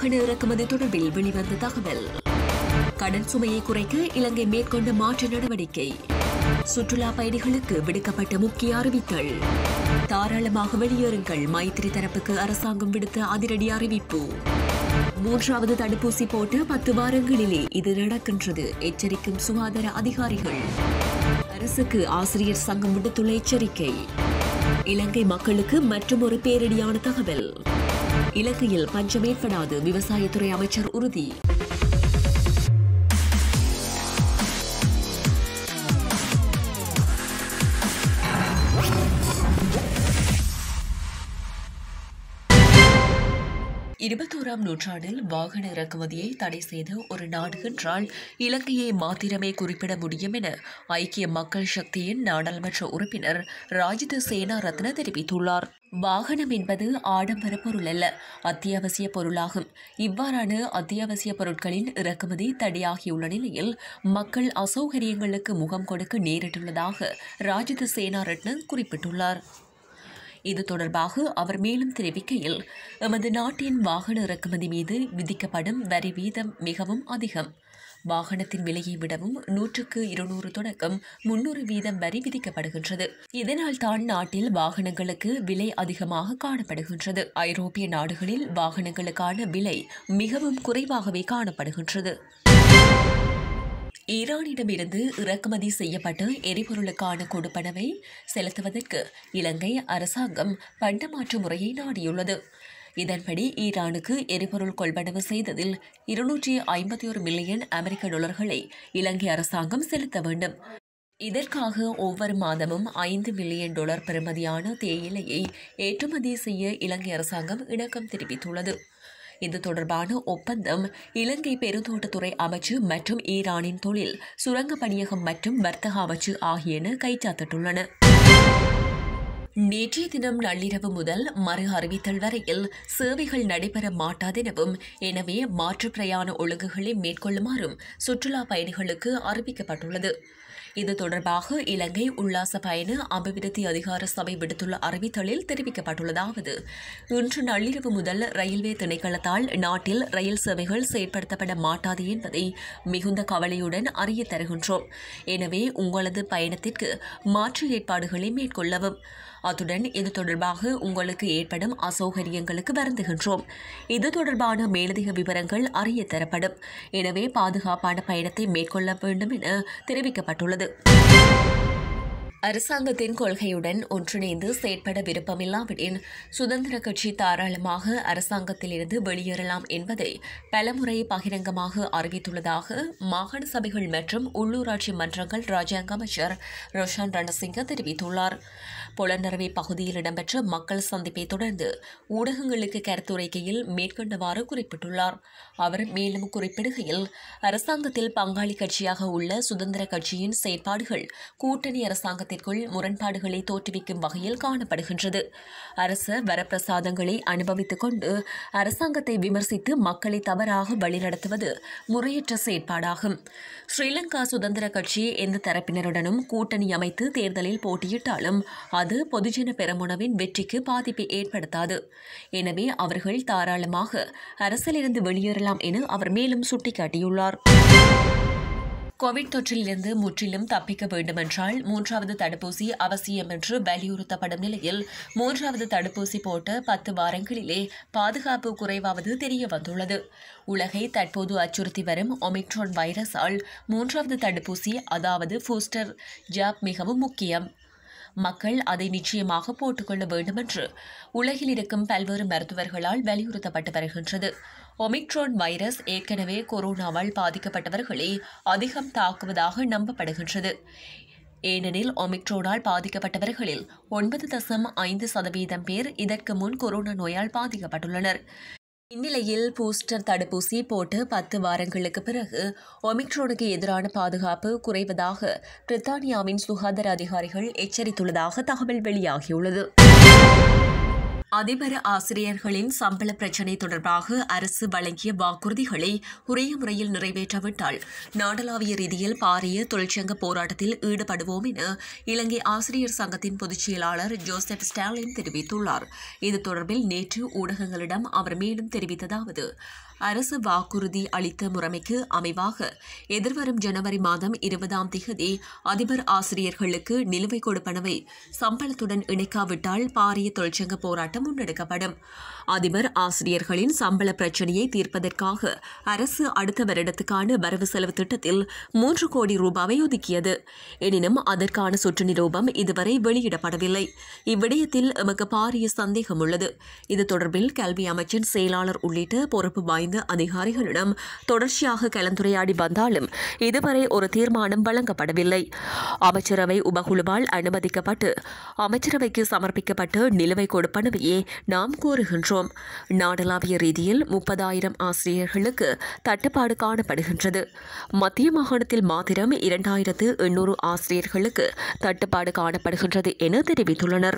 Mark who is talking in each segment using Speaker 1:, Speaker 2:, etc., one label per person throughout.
Speaker 1: வாகன இறக்குமதி தொடர்பில் வெளிவந்த தகவல் கடன் சுமையை குறைக்க இலங்கை மேற்கொண்ட மாற்று நடவடிக்கை சுற்றுலா பயணிகளுக்கு விடுக்கப்பட்ட முக்கிய அறிவித்தல் தாராளமாக வெளியேறுங்கள் மைத்திரி தரப்புக்கு அரசாங்கம் விடுத்த அதிரடி அறிவிப்பு மூன்றாவது தடுப்பூசி போட்டு பத்து வாரங்களிலே இது நடக்கின்றது எச்சரிக்கும் சுகாதார அதிகாரிகள் அரசுக்கு ஆசிரியர் சங்கம் விடுத்துள்ள எச்சரிக்கை இலங்கை மக்களுக்கு மற்றும் ஒரு பேரிடியான தகவல் இலங்கையில் பஞ்சம் ஏற்படாது விவசாயத்துறை அமைச்சர் உறுதி இருபத்தோராம் நூற்றாண்டில் வாகன இறக்குமதியை தடை செய்த ஒரு நாடு என்றால் இலங்கையை மாத்திரமே குறிப்பிட முடியும் என ஐக்கிய மக்கள் சக்தியின் நாடாளுமன்ற உறுப்பினர் ராஜித சேனாரத்ன தெரிவித்துள்ளார் வாகனம் என்பது ஆடம்பர பொருள் அல்ல அத்தியாவசிய பொருளாகும் இவ்வாறான அத்தியாவசிய பொருட்களின் இறக்குமதி தடையாகியுள்ள நிலையில் மக்கள் அசௌகரியங்களுக்கு முகம் கொடுக்க நேரிட்டுள்ளதாக ராஜித சேனாரத்ன குறிப்பிட்டுள்ளார் இது தொடர்பாக அவர் மேலும் தெரிவிக்கையில் எமது நாட்டின் வாகன இறக்குமதி மீது விதிக்கப்படும் வரி வீதம் மிகவும் அதிகம் வாகனத்தின் விலையை விடவும் நூற்றுக்கு இருநூறு தொடக்கம் முன்னூறு வீதம் வரி விதிக்கப்படுகின்றது இதனால் தான் நாட்டில் வாகனங்களுக்கு விலை அதிகமாக காணப்படுகின்றது ஐரோப்பிய நாடுகளில் வாகனங்களுக்கான விலை மிகவும் குறைவாகவே காணப்படுகின்றது ஈரானிடமிருந்து இறக்குமதி செய்யப்பட்ட எரிபொருளுக்கான கொடுப்பனவை செலுத்துவதற்கு இலங்கை அரசாங்கம் பண்டமாற்று முறையை நாடியுள்ளது இதன்படி ஈரானுக்கு எரிபொருள் கொள்வனவு செய்ததில் இருநூற்றி ஐம்பத்தி ஒரு மில்லியன் அமெரிக்க டாலர்களை இலங்கை அரசாங்கம் செலுத்த வேண்டும் இதற்காக ஒவ்வொரு மாதமும் ஐந்து மில்லியன் டாலர் பெறுமதியான தேயிலையை ஏற்றுமதி செய்ய இலங்கை அரசாங்கம் இணக்கம் தெரிவித்துள்ளது இது தொடர்பான ஒப்பந்தம் இலங்கை பெருந்தோட்டத்துறை அமைச்சு மற்றும் ஈரானின் தொழில் சுரங்க பணியகம் மற்றும் வர்த்தக அமைச்சு ஆகியன கைச்சாத்திட்டுள்ளன நேற்றைய தினம் நள்ளிரவு முதல் மறு அறிவித்தல் வரையில் சேவைகள் நடைபெற மாட்டாதெனவும் எனவே மாற்று பிரயாண ஒழுங்குகளை மேற்கொள்ளுமாறும் சுற்றுலா பயணிகளுக்கு அறிவிக்கப்பட்டுள்ளது இது தொடர்பாக இலங்கை உல்லாச பயண அபிவிருத்தி அதிகார சபை விடுத்துள்ள அறிவித்தலில் தெரிவிக்கப்பட்டுள்ளதாவது இன்று நள்ளிரவு முதல் ரயில்வே திணைக்களத்தால் நாட்டில் ரயில் சேவைகள் செயற்படுத்தப்பட மாட்டாது என்பதை மிகுந்த கவலையுடன் அறிய தருகின்றோம் எனவே உங்களது பயணத்திற்கு மாற்று ஏற்பாடுகளை மேற்கொள்ளவும் அத்துடன் இது தொடர்பாக உங்களுக்கு ஏற்படும் அசௌகரியங்களுக்கு வருந்துகின்றோம் இது தொடர்பான மேலதிக விவரங்கள் அறிய தரப்படும் எனவே பாதுகாப்பான பயணத்தை மேற்கொள்ள வேண்டும் என தெரிவிக்கப்பட்டுள்ளது அரசாங்கத்தின் கொள்கையுடன் ஒன்றிணைந்து செயற்பட விருப்பமில்லாவிடின் சுதந்திர கட்சி தாராளமாக அரசாங்கத்திலிருந்து வெளியேறலாம் என்பதை பலமுறை பகிரங்கமாக அறிவித்துள்ளதாக மாகாண சபைகள் மற்றும் உள்ளூராட்சி மன்றங்கள் ராஜாங்க அமைச்சர் ரோஷான் ரணசிங்க தெரிவித்துள்ளார் புலனறுவை பகுதியில் இடம்பெற்ற மக்கள் சந்திப்பை தொடர்ந்து ஊடகங்களுக்கு கருத்துரைக்கையில் மேற்கொண்டவாறு குறிப்பிட்டுள்ளார் அவர் மேலும் குறிப்பிடுகையில் அரசாங்கத்தில் பங்காளி கட்சியாக உள்ள சுதந்திர கட்சியின் செயற்பாடுகள் கூட்டணி அரசாங்கத்திற்குள் முரண்பாடுகளை தோற்றுவிக்கும் வகையில் காணப்படுகின்றது அரச வரப்பிரசாதங்களை அனுபவித்துக் கொண்டு அரசாங்கத்தை விமர்சித்து மக்களை தவறாக வழிநடத்துவது முறையற்ற செயற்பாடாகும் ஸ்ரீலங்கா சுதந்திர கட்சி எந்த தரப்பினருடனும் கூட்டணி அமைத்து தேர்தலில் போட்டியிட்டாலும் அது பொதுஜன பெரமுனவின் வெற்றிக்கு பாதிப்பை ஏற்படுத்தாது எனவே அவர்கள் தாராளமாக அரசிலிருந்து வெளியேறலாம் என அவர் மேலும் சுட்டிக்காட்டியுள்ளார் கோவிட் தொற்றிலிருந்து முற்றிலும் தப்பிக்க வேண்டுமென்றால் மூன்றாவது தடுப்பூசி அவசியம் என்று வலியுறுத்தப்படும் நிலையில் மூன்றாவது தடுப்பூசி போட்ட பத்து வாரங்களிலே பாதுகாப்பு குறைவாவது தெரிய வந்துள்ளது உலகை தற்போது அச்சுறுத்தி வரும் ஒமிக்ரான் வைரஸால் மூன்றாவது தடுப்பூசி அதாவது பூஸ்டர் ஜாப் மிகவும் முக்கியம் மக்கள் அதை நிச்சயமாக போட்டுக்கொள்ள வேண்டும் என்று உலகில் இருக்கும் பல்வேறு மருத்துவர்களால் வலியுறுத்தப்பட்டு வருகின்றது ஒமிக்ரான் வைரஸ் ஏற்கனவே கொரோனாவால் பாதிக்கப்பட்டவர்களை அதிகம் தாக்குவதாக நம்பப்படுகின்றது ஏனெனில் ஒமிக்ரோனால் பாதிக்கப்பட்டவர்களில் ஒன்பது தசம் ஐந்து சதவீதம் பேர் இதற்கு முன் கொரோனா நோயால் பாதிக்கப்பட்டுள்ளனர் இந்நிலையில் பூஸ்டர் தடுப்பூசி போட்டு பத்து வாரங்களுக்கு பிறகு ஒமிக்ரோனுக்கு எதிரான பாதுகாப்பு குறைவதாக பிரித்தானியாவின் சுகாதார அதிகாரிகள் எச்சரித்துள்ளதாக தகவல் வெளியாகியுள்ளது அதிபர் ஆசிரியர்களின் சம்பள பிரச்சினை தொடர்பாக அரசு வழங்கிய வாக்குறுதிகளை உரிய முறையில் நிறைவேற்றாவிட்டால் நாடளாவிய ரீதியில் பாரிய தொழிற்சங்க போராட்டத்தில் ஈடுபடுவோம் என இலங்கை ஆசிரியர் சங்கத்தின் பொதுச் செயலாளர் ஜோசப் ஸ்டாலின் தெரிவித்துள்ளார் இது தொடர்பில் நேற்று ஊடகங்களிடம் அவர் மேலும் தெரிவித்ததாவது அரசு வாக்குறுதி அளித்த முறைமைக்கு அமைவாக எதிர்வரும் ஜனவரி மாதம் இருபதாம் திகதி அதிபர் ஆசிரியர்களுக்கு நிலுவைக் கொடுப்பனவை சம்பளத்துடன் இணைக்காவிட்டால் பாரிய தொழிற்சங்க போராட்டம் முன்னெடுக்கப்படும் அதிபர் ஆசிரியர்களின் சம்பள பிரச்சினையை தீர்ப்பதற்காக அரசு அடுத்த வருடத்துக்கான வரவு செலவு திட்டத்தில் மூன்று கோடி ரூபாவை ஒதுக்கியது எனினும் அதற்கான சுற்று நிரூபம் இதுவரை வெளியிடப்படவில்லை இவ்விடயத்தில் எமக்கு பாரிய சந்தேகம் உள்ளது இது தொடர்பில் கல்வி அமைச்சின் செயலாளர் உள்ளிட்ட பொறுப்பு வாய்ந்த அதிகாரிகளிடம் தொடர்ச்சியாக கலந்துரையாடி வந்தாலும் இதுவரை ஒரு தீர்மானம் வழங்கப்படவில்லை அமைச்சரவை உபகுழுவால் அனுமதிக்கப்பட்டு அமைச்சரவைக்கு சமர்ப்பிக்கப்பட்ட நிலுவை கொடுப்பனவையே நாம் கோருகின்றோம் நாடளாவிய ரீதியில் முப்பதாயிரம் ஆசிரியர்களுக்கு தட்டுப்பாடு காணப்படுகின்றது மத்திய மாகாணத்தில் மாத்திரம் இரண்டாயிரத்து எண்ணூறு ஆசிரியர்களுக்கு தட்டுப்பாடு காணப்படுகின்றது என தெரிவித்துள்ளனர்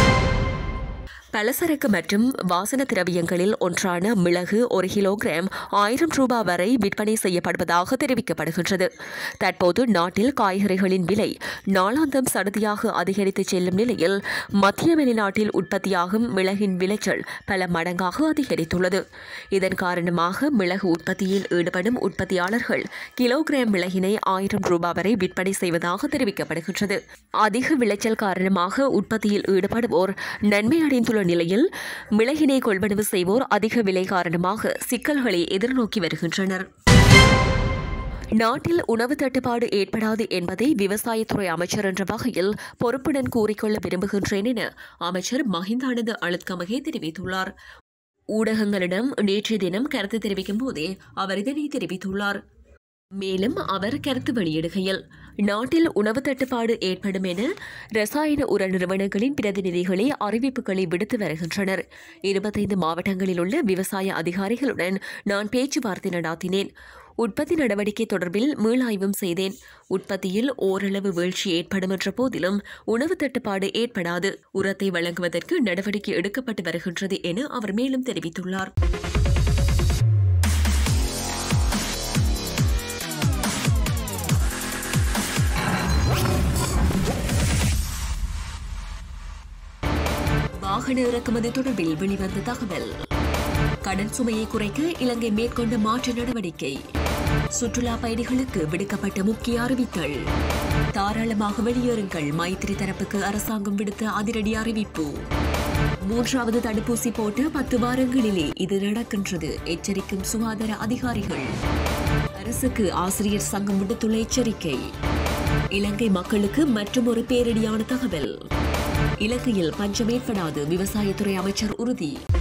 Speaker 1: பலசரக்கு மற்றும் வாசன திரவியங்களில் ஒன்றான மிளகு ஒரு கிலோகிராம் ஆயிரம் ரூபாய் வரை விற்பனை செய்யப்படுவதாக தெரிவிக்கப்படுகின்றது தற்போது நாட்டில் காய்கறிகளின் விலை நாளாந்தம் சடதியாக அதிகரித்து செல்லும் நிலையில் மத்திய வெளிநாட்டில் உற்பத்தியாகும் மிளகின் விளைச்சல் பல மடங்காக அதிகரித்துள்ளது இதன் காரணமாக மிளகு உற்பத்தியில் ஈடுபடும் உற்பத்தியாளர்கள் கிலோகிராம் மிளகினை ஆயிரம் ரூபாய் வரை விற்பனை செய்வதாக தெரிவிக்கப்படுகின்றது அதிக விளைச்சல் காரணமாக உற்பத்தியில் ஈடுபடுவோர் நன்மை அடைந்துள்ள நிலையில் மிளகினை கொள்வனவு செய்வோர் அதிக விலை காரணமாக சிக்கல்களை எதிர்நோக்கி வருகின்றனர் நாட்டில் உணவு தட்டுப்பாடு ஏற்படாது என்பதை விவசாயத்துறை அமைச்சர் என்ற வகையில் பொறுப்புடன் கூறிக்கொள்ள விரும்புகின்றேன் என அமைச்சர் மஹிந்தானந்த அழுத்கமகே தெரிவித்துள்ளார் ஊடகங்களிடம் நேற்றைய தினம் கருத்து தெரிவிக்கும் போதே அவர் இதனை தெரிவித்துள்ளார் மேலும் அவர் கருத்து வெளியிடுகையில் நாட்டில் உணவு தட்டுப்பாடு ஏற்படும் என ரசாயன உர நிறுவனங்களின் பிரதிநிதிகளே அறிவிப்புகளை விடுத்து வருகின்றனர் இருபத்தைந்து மாவட்டங்களில் உள்ள விவசாய அதிகாரிகளுடன் நான் பேச்சுவார்த்தை நடாத்தினேன் உற்பத்தி நடவடிக்கை தொடர்பில் மீளாய்வும் செய்தேன் உற்பத்தியில் ஓரளவு வீழ்ச்சி ஏற்படும் என்ற போதிலும் உணவு தட்டுப்பாடு ஏற்படாது உரத்தை வழங்குவதற்கு நடவடிக்கை எடுக்கப்பட்டு வருகின்றது என அவர் மேலும் தெரிவித்துள்ளார் வாகன இறக்குமதி தொடர்பில் வெளிவந்த தகவல் கடன் சுமையை குறைக்க இலங்கை மேற்கொண்ட மாற்று நடவடிக்கை சுற்றுலா பயணிகளுக்கு விடுக்கப்பட்ட முக்கிய அறிவித்தல் தாராளமாக வெளியேறுங்கள் மைத்திரி தரப்புக்கு அரசாங்கம் விடுத்த அதிரடி அறிவிப்பு மூன்றாவது தடுப்பூசி போட்டு பத்து வாரங்களிலே இது நடக்கின்றது எச்சரிக்கும் சுகாதார அதிகாரிகள் அரசுக்கு ஆசிரியர் சங்கம் விடுத்துள்ள எச்சரிக்கை இலங்கை மக்களுக்கு மற்றும் ஒரு பேரிடியான தகவல் இலங்கையில் பஞ்சம் ஏற்படாது விவசாயத்துறை அமைச்சர் உறுதி